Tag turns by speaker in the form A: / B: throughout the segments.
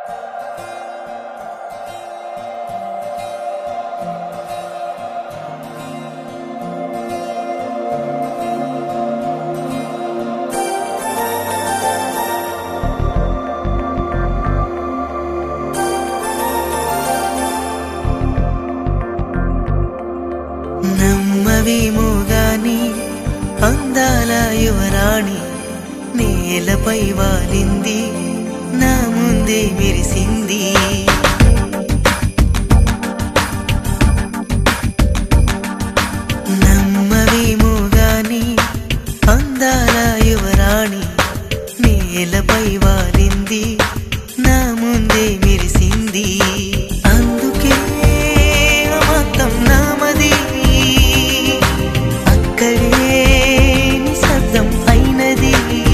A: నమ్మవేమో గాని అందాల యువరాణి నేలపై వాలింది నా ముందే మెరిసింది నమ్మవేమో గాని అందాల యువరాణి నేలపై వాలింది నా ముందే మెరిసింది అందుకే మొత్తం నామది అక్కడే నిశ్శబ్దం అయినది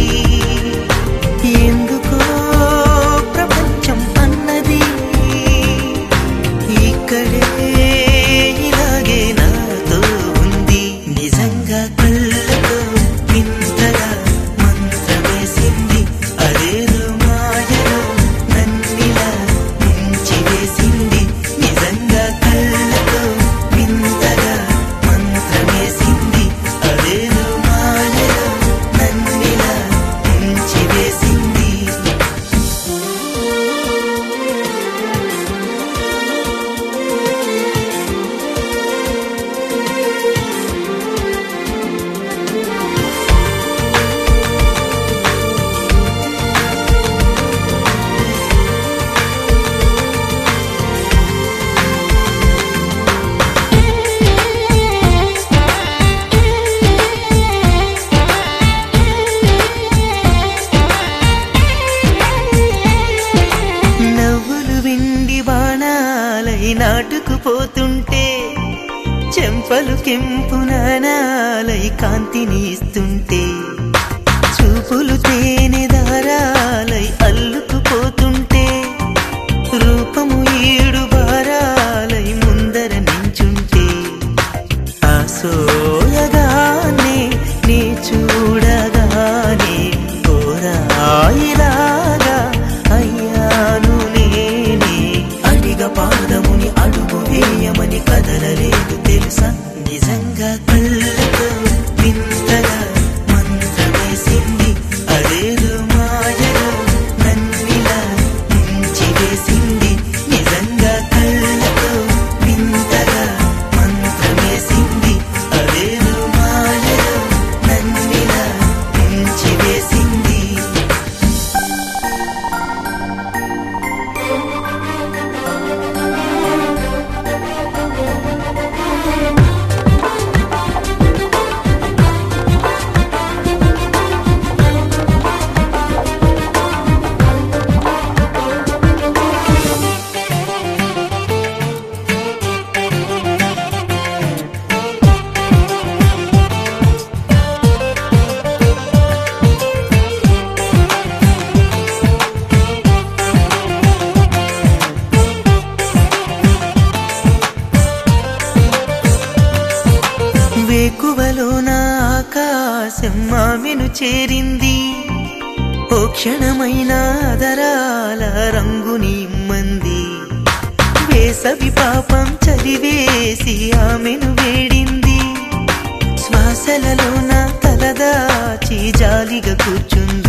A: ఎందుకో ప్రపంచం అన్నది ఇక్కడే ఇలాగే నాతో ఉంది నిజంగా కళ్ళతో వింతగా మంత్రమేసింది అదేదో మాయలో నన్నిలా ముంచి వేసింది నిజంగా కళ్ళతో వింతగా మంత్రమేసింది అదేదో మాయలో నన్నిలా ముంచి వేసింది నవ్వులు విండి బాణాలై నాటుకుపోతుంటే చెంపలు కెంపు నానాలై కాంతిని ఇస్తుంటే చూపులు తేనె దారాలై అల్లుకుపోతుంటే రూపము ఏడు బారాలై ముందర నించుంటే ఆ సోయగానే నీ చూడగానే కోరాయిలాగా అయ్యాను నేనే అడిగ పాదముని అడుగు వేయమని కదలలేదు తెలుసా నిజంగా కళ్ళతో వింతగా మంత్రమేసింది అదేదో మాయలో నన్నిలా ముంచి వేసింది నిజంగా కళ్ళతో వింతగా మంత్రమేసింది అదేదో మాయలో నన్నిలా ముంచి వేసింది వేకువలో నా ఆకాశం ఆమెను చేరింది ఓ క్షణమైన దరాల రంగుని ఇమ్మంది వేసవి పాపం చలివేసి ఆమెను వేడింది శ్వాసలలో నా తలదాచి జాలిగా కూర్చుంది